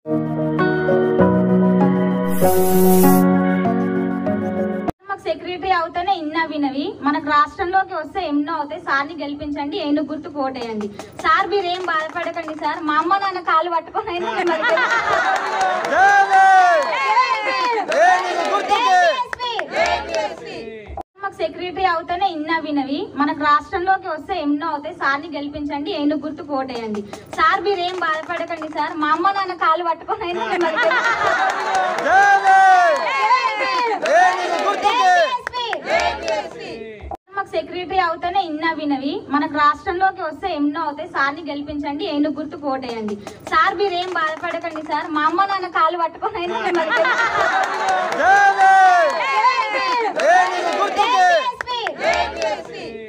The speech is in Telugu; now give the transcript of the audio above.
మాకు సెక్రటరీ అవుతానే ఇన్నా వినవి మనకు రాష్ట్రంలోకి వస్తే ఎన్నో అవుతాయి సార్ని గెలిపించండి ఏను గుర్తు కోటేయండి సార్ మీరు ఏం బాధపడకండి సార్ మా అమ్మ నాన్న కాలు పట్టుకొని అయినా మిమ్మల్ని గెలిపిస్తాం. మాకు సెక్రటరీ అవుతానే ఇన్నా వినవి మనకు రాష్ట్రంలోకి వస్తే ఎన్నో అవుతాయి సార్ని గెలిపించండి ఏను గుర్తు కోటేయండి సార్ మీరు ఏం బాధపడకండి సార్ మా అమ్మ నాన్న కాలు పట్టుకొని అయినా మిమ్మల్ని మాకు సెక్రటరీ అవుతానే ఇన్నా వినవి మనకు రాష్ట్రంలోకి వస్తే ఎన్నో అవుతాయి సార్ని గెలిపించండి ఏను గుర్తు కోటేయండి సార్ మీరు ఏం బాధపడకండి సార్ మా అమ్మ నాన్న కాలు పట్టుకొని అయినా మిమ్మల్ని ఏ